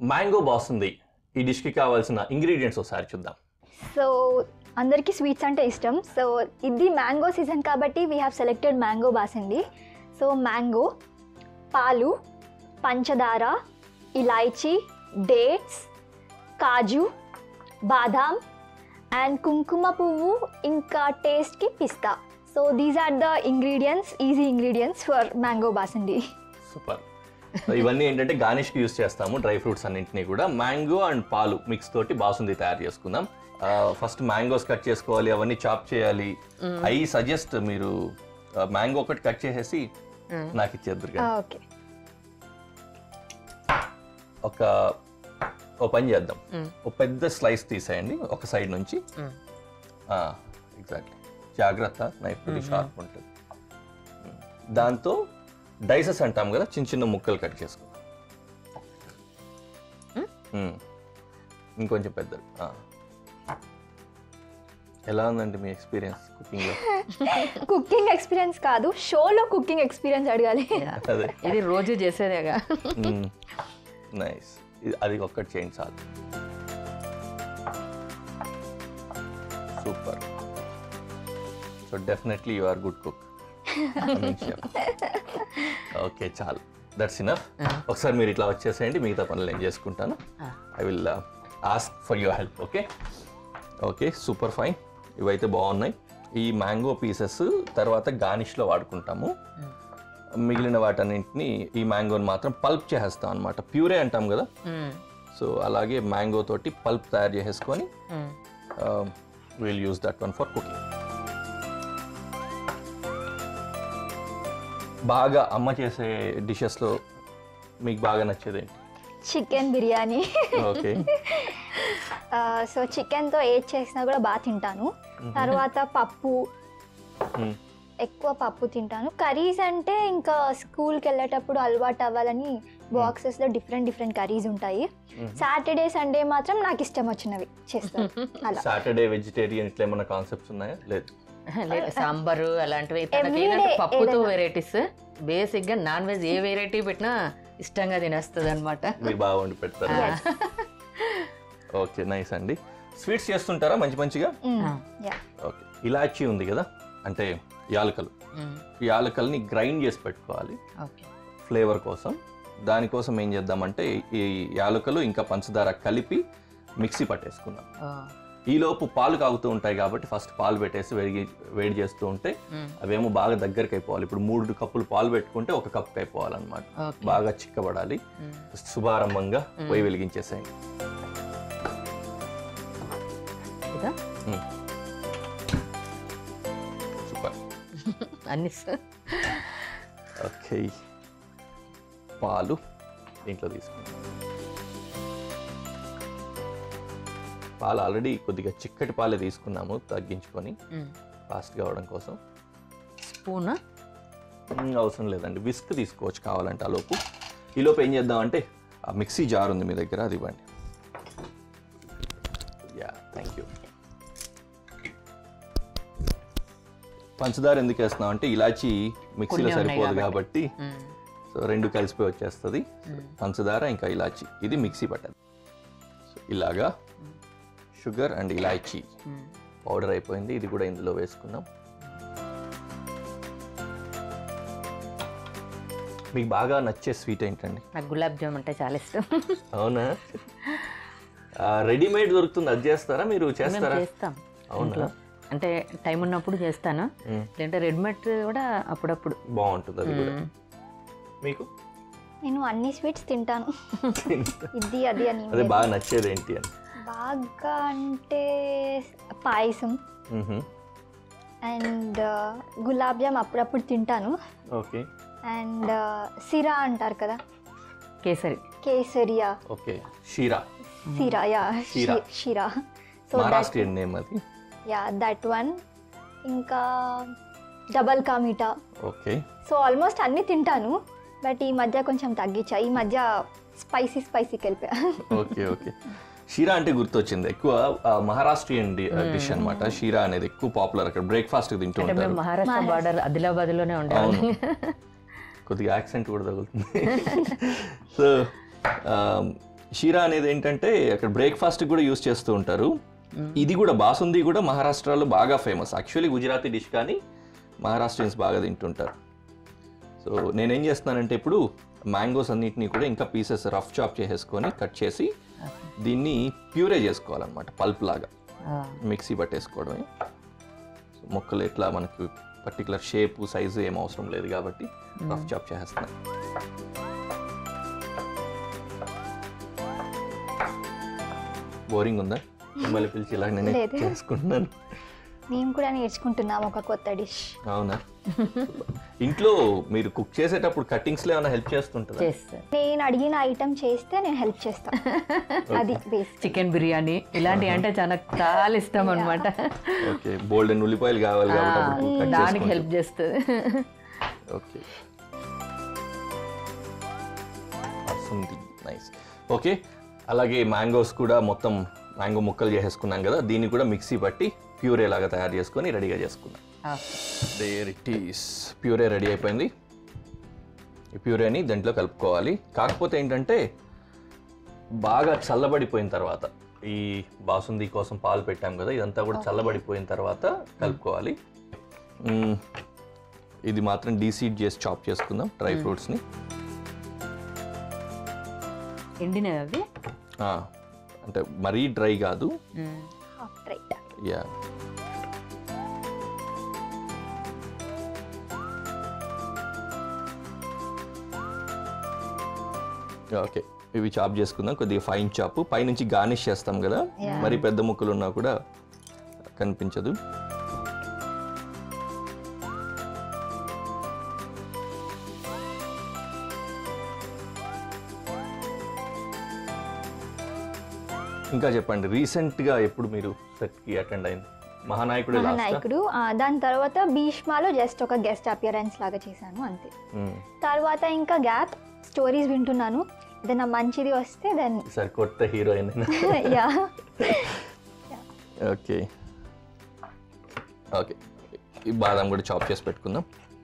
Mango basundi ఈ డిష్కి కావాల్సిన ingredients ఒకసారి చూద్దాం సో అందరికీ స్వీట్స్ అంటే ఇష్టం సో ఇది మ్యాంగో సీజన్ కాబట్టి we have selected mango basundi so mango పాలు పంచదార ఇలాయచీ డేట్స్ కాజు బాదాం అండ్ కుంకుమ పువ్వు ఇంకా టేస్ట్కి పిస్తా so these are the ingredients easy ingredients for mango basundi super so ఇవన్నీ ఏంటంటే గార్నిష్కి యూస్ చేస్తాము డ్రై ఫ్రూట్స్ అన్నింటినీ కూడా మ్యాంగో అండ్ పాలు మిక్స్ తోటి బాసుంది తయారు చేసుకుందాం ఫస్ట్ మ్యాంగోస్ కట్ చేసుకోవాలి అవన్నీ చాప్ చేయాలి ఐ సజెస్ట్ మీరు మ్యాంగో ఒకటి కట్ చేసేసి నాకు ఇచ్చేద్దరు కదా ఓకే ఒక ఓ పని చేద్దాం ఒక పెద్ద స్లైస్ తీసేయండి ఒక సైడ్ నుంచి ఎగ్జాక్ట్లీ జాగ్రత్త నైఫ్ కొద్ది షార్ప్ ఉంటుంది Mm. దాంతో డైసెస్ అంటాం కదా చిన్న చిన్న ముక్కలు కట్ చేసుకో Mm. ఇంకొంచెం పెద్దది Ah. ఎలా ఉందండి మీ ఎక్స్పీరియన్స్ కుకింగ్లో కుకింగ్ ఎక్స్పీరియన్స్ కాదు షోలో కుకింగ్ ఎక్స్పీరియన్స్ అడగాలి అదే ఇది రోజు చేసేదేగా నైస్ అది ఒక్కటి చేయండి చాలు super so definitely you are good cook okay చాలు దట్స్ ఇనఫ్ ఒకసారి మీరు ఇట్లా వచ్చేసేయండి మిగతా పనులు నేను చేసుకుంటాను I will ask for your help okay okay super fine ఇవైతే బాగున్నాయి ఈ మ్యాంగో పీసెస్ తర్వాత గార్నిష్లో వాడుకుంటాము మిగిలిన వాటన్నింటిని ఈ మ్యాంగోని మాత్రం పల్ప్ చేసేస్తాం అనమాట ప్యూరే అంటాం కదా సో అలాగే మ్యాంగో తోటి పల్ప్ తయారు చేసేసుకొని will use that one for cooking బాగా అమ్మ చేసే డిషెస్లో మీకు బాగా నచ్చేది ఏంటి చికెన్ బిర్యానీ ఓకే సో చికెన్తో ఏది చేసినా కూడా బాగా తింటాను తర్వాత పప్పు ఎక్కువ పప్పు తింటాను కర్రీస్ అంటే ఇంకా స్కూల్కి వెళ్ళేటప్పుడు అలవాటు అవ్వాలని బాక్సెస్లో డిఫరెంట్ డిఫరెంట్ కర్రీస్ ఉంటాయి సాటర్డే సండే మాత్రం నాకు ఇష్టం వచ్చినవి చేస్తాను అలా సాటర్డే వెజిటేరియన్ ఇట్లా ఏమైనా కాన్సెప్ట్స్ ఉన్నాయా లేదు లేదు సాంబారు అలాంటివి తనకి Every ఏంటంటే day పప్పుతో ఏదైనా. వెరైటీస్ బేసిక్ గా నాన్ వెజ్ ఏ వెరైటీ పెట్టినా ఇష్టంగా తినేస్తుంది అనమాట మీరు బాగా వండి పెడతారు ఓకే నైస్ అండి స్వీట్స్ చేస్తుంటారా మంచి మంచిగా యా ఓకే ఇలాచీ ఉంది కదా అంటే యాలకలు ఈ యాలకల్ని గ్రైండ్ చేసి పెట్టుకోవాలి ఓకే ఫ్లేవర్ కోసం దానికోసం ఏం చేద్దామంటే ఈ యాలకలు ఇంకా పంచదార కలిపి మిక్సీ పట్టేసుకుందాం ఈలోపు పాలు కాగుతూ ఉంటాయి కాబట్టి ఫస్ట్ పాలు పెట్టేసి వేడి వేడి చేస్తూ ఉంటే అవేమో బాగా దగ్గరికి అయిపోవాలి ఇప్పుడు మూడు కప్పులు పాలు పెట్టుకుంటే ఒక కప్పు అయిపోవాలన్నమాట ఓకే బాగా చిక్కబడాలి శుభారంభంగా పొయ్యి వెలిగించేసేయండి ఇదా సూపర్ అన్ని స- ఓకే పాలు దీంట్లో తీసుకుందాం పాలు ఆల్రెడీ కొద్దిగా చిక్కటి పాలే తీసుకున్నాము తగ్గించుకొని మ్మ్. ఫాస్ట్గా అవడం కోసం స్పూనా మ్మ్, అవసరం లేదండి విస్క్ తీసుకోవచ్చు కావాలంటే ఆ లోపు ఈ లోపు ఏం చేద్దామంటే ఆ మిక్సీ జార్ ఉంది మీ దగ్గర అది ఇవ్వండి యా థ్యాంక్ యూ పంచదార ఎందుకు వేస్తున్నాం అంటే ఇలాచి మిక్సీలో కొన్ని ఉన్నాయి సరిపోదు కాబట్టి. కాబట్టి మ్మ్. సో రెండు కలిసిపోయి వచ్చేస్తుంది పంచదార ఇంకా ఇలాచి ఇది మిక్సీ పట్టదు సో ఇలాగా షుగర్ అండ్ ఇలాచి మ్మ్. పౌడర్ అయిపోయింది ఇది కూడా ఇందులో వేసుకున్నాం మీకు బాగా నచ్చే స్వీట్ ఏంటండి నాకు గులాబ్ జామ్ అంటే చాలా ఇష్టం అవునా రెడీమేడ్ దొరుకుతుంది అది చేస్తారా మీరు మేము చేస్తారా చేస్తాం అవునా ఇంట్లో. అంటే టైం ఉన్నప్పుడు చేస్తాను మ్మ్. లేదంటే రెడీమేడ్ కూడా అప్పుడప్పుడు బాగుంటుంది అది కూడా మ్మ్. మీకు నేను అన్ని స్వీట్స్ తింటాను ఇది అది అని అదే బాగా నచ్చేది ఏంటి అని బాగా అంటే పాయసం మ్హూ. అండ్ గులాబ్ జామ్ అప్పుడప్పుడు తింటాను ఓకే అండ్ సిరా అంటారు కదా కేసరి కేసరియా ఓకే షీరా సిరా yeah sheera. Shira so that Maharashtrian name అది యా దట్ వన్ ఇంకా డబల్ కా మీఠా ఓకే సో ఆల్మోస్ట్ అన్నీ తింటాను బట్ ఈ మధ్య కొంచెం తగ్గించా ఈ మధ్య స్పైసీ స్పైసీకి వెళ్ళిపోయా ఓకే ఓకే షీరా అంటే గుర్తొచ్చింది ఎక్కువ ఆ, మహారాష్ట్రియన్ డి- డిష్ అన్నమాట షీరా అనేది ఎక్కువ పాపులర్ అక్కడ బ్రేక్ఫాస్ట్ తింటూ అంటే మేము ఉంటారు మహారాష్ట్ర బార్డర్ ఆదిలాబాద్ లోనే ఉండేవాళ్ళం కొద్దిగా యాక్సెంట్ కూడా తగులుతుంది సో షీరా అనేది ఏంటంటే అక్కడ బ్రేక్ఫాస్ట్ కూడా యూస్ చేస్తూ ఉంటారు ఇది కూడా బాసుంది కూడా మహారాష్ట్రలో బాగా ఫేమస్ యాక్చువల్లీ గుజరాతీ డిష్ కానీ మహారాష్ట్రియన్స్ బాగా తింటుంటారు సో నేనేం చేస్తున్నానంటే ఇప్పుడు మ్యాంగోస్ అన్నిటినీ కూడా ఇంకా పీసెస్ రఫ్ చాప్ చేసేసుకొని కట్ చేసి దీన్ని ప్యూరే చేసుకోవాలన్నమాట పల్ప్ లాగా మిక్సీ పట్టేసుకోవడమే సో మొక్కలు ఎట్లా మనకు పర్టికులర్ షేప్ సైజు ఏం అవసరం లేదు కాబట్టి రఫ్ చాప్ చేసేస్తున్నాను బోరింగ్ ఉందా మిమ్మల్ని పిలిచి ఇలా నేను లేదు. చేసుకుంటున్నాను మేము కూడా నేర్చుకుంటున్నాం ఒక కొత్త డిష్ అవునా ఇంట్లో మీరు కుక్ చేసేటప్పుడు కట్టింగ్స్లో ఏమైనా హెల్ప్ చేస్తుంటారా చేస్తారు నేను అడిగిన ఐటమ్ చేస్తే నేను హెల్ప్ చేస్తాను అది బేస్ చికెన్ బిర్యానీ ఇలాంటివి అంటే చాలా చాలా ఇష్టం అనమాట ఓకే బోల్డ్ అండ్ ఉల్లిపాయలు కావాలి కాబట్టి అప్పుడు cut దానికి చేసుకుంటారు. హెల్ప్ చేస్తుంది ఓకే నైస్ ఓకే అలాగే మ్యాంగోస్ కూడా మొత్తం మ్యాంగో ముక్కలు చేసేసుకున్నాం కదా దీన్ని కూడా మిక్సీ పట్టి ప్యూరే లాగా తయారు చేసుకొని రెడీగా చేసుకున్నాం there it is puree ready అయిపోయింది ఈ ప్యూరేని దాంట్లో కలుపుకోవాలి కాకపోతే ఏంటంటే బాగా చల్లబడిపోయిన తర్వాత ఈ బాసుంది కోసం పాలు పెట్టాం కదా ఇదంతా కూడా చల్లబడిపోయిన తర్వాత కలుపుకోవాలి మ్మ్. ఇది మాత్రం డీసీడ్ చేసి చాప్ చేసుకుందాం డ్రై ఫ్రూట్స్ని ఎండినవి అవి అంటే మరీ డ్రై కాదు రైట్ యా ఓకే ఇవి చాప్ చేసుకుందాం కొద్దిగా ఫైన్ చాప్ పైనుంచి గార్నిష్ చేస్తాం కదా Yeah. మరి పెద్ద ముక్కలు ఉన్నా కూడా కనిపించదు ఇంకా చెప్పండి రీసెంట్గా ఎప్పుడు మీరు సెట్కి అటెండ్ అయింది మహానాయకుడు లాస్ట్ మహానాయకుడు ఆ, దాని తర్వాత భీష్మాలో జస్ట్ ఒక గెస్ట్ అపియరెన్స్ లాగా చేశాను అంతే తర్వాత ఇంకా గ్యాప్ స్టోరీస్ వింటున్నాను ఏదైనా మంచిది వస్తే దెన్ ఈసారి కొత్త హీరోయిన్ యా ఓకే ఓకే ఈ బాదం కూడా చాప్ చేసి పెట్టుకుందాం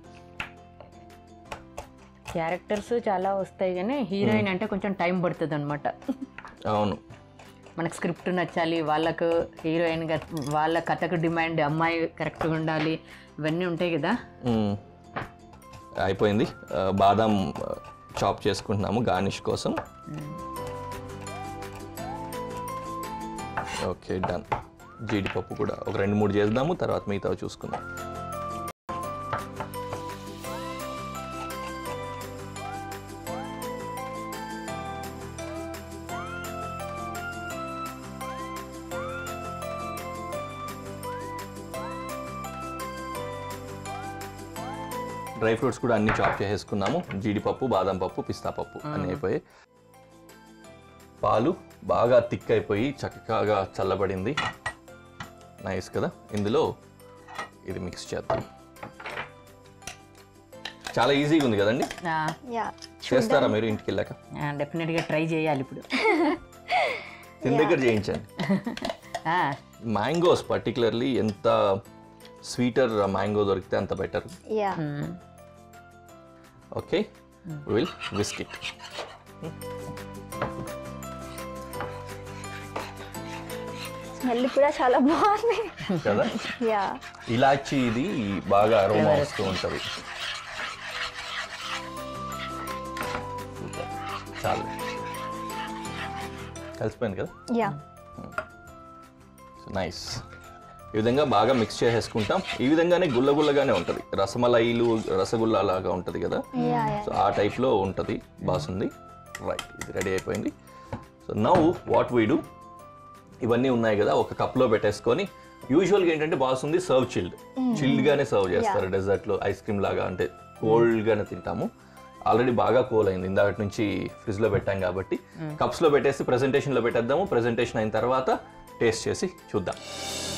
క్యారెక్టర్స్ చాలా వస్తాయి కానీ హీరోయిన్ అంటే కొంచెం టైం పడుతుంది అనమాట అవును మనకు స్క్రిప్ట్ నచ్చాలి వాళ్ళకు హీరోయిన్ వాళ్ళ కథకు డిమాండ్ అమ్మాయి కరెక్ట్గా ఉండాలి ఇవన్నీ ఉంటాయి కదా మ్మ్. అయిపోయింది ఆ, బాదం చాప్ చేసుకుంటున్నాము గార్నిష్ కోసం ఓకే డన్ జీడిపప్పు కూడా ఒక రెండు మూడు చేద్దాము తర్వాత మిగతా చూసుకుందాం డ్రై ఫ్రూట్స్ కూడా అన్ని చాప్ చేసేసుకున్నాము జీడిపప్పు బాదం పప్పు పిస్తా పప్పు అన్నీ అయిపోయాయి పాలు బాగా థిక్ అయిపోయి చక్కగా చల్లబడింది నైస్ కదా ఇందులో ఇది మిక్స్ చేద్దాం చాలా ఈజీగా ఉంది కదండి యా చేస్తారా మీరు ఇంటికి వెళ్ళాక డెఫినెట్గా ట్రై చేయాలి ఇప్పుడు తిని దగ్గర చేయించండి ఆ, మ్యాంగోస్ పర్టికులర్లీ ఎంత స్వీటర్ మ్యాంగో దొరికితే అంత better yeah hmm, okay will whisk it smell కూడా చాలా బాగుంది కదా యా ఇలాచి ఇది బాగా అరోమా వస్తూ ఉంటుంది చాలు కలిసిపోయింది కదా యా సో నైస్ ఈ విధంగా బాగా మిక్స్ చేసేసుకుంటాం ఈ విధంగానే గుల్లగుల్లగానే ఉంటుంది రసమలైలు రసగుల్లా లాగా ఉంటుంది కదా యా యా సో ఆ టైప్లో ఉంటుంది బాసుంది రైట్ ఇది రెడీ అయిపోయింది so now what we do ఇవన్నీ ఉన్నాయి కదా ఒక కప్లో పెట్టేసుకొని యూజువల్గా ఏంటంటే బాసుంది సర్వ్ చిల్డ్ చిల్డ్గానే సర్వ్ చేస్తారు డెజర్ట్లో ఐస్ క్రీమ్ లాగా అంటే కోల్డ్గానే తింటాము ఆల్రెడీ బాగా కూల్ అయింది ఇందాక నుంచి ఫ్రిడ్జ్లో పెట్టాం కాబట్టి కప్స్లో పెట్టేసి ప్రెజెంటేషన్లో పెట్టేద్దాము ప్రెజెంటేషన్ అయిన తర్వాత టేస్ట్ చేసి చూద్దాం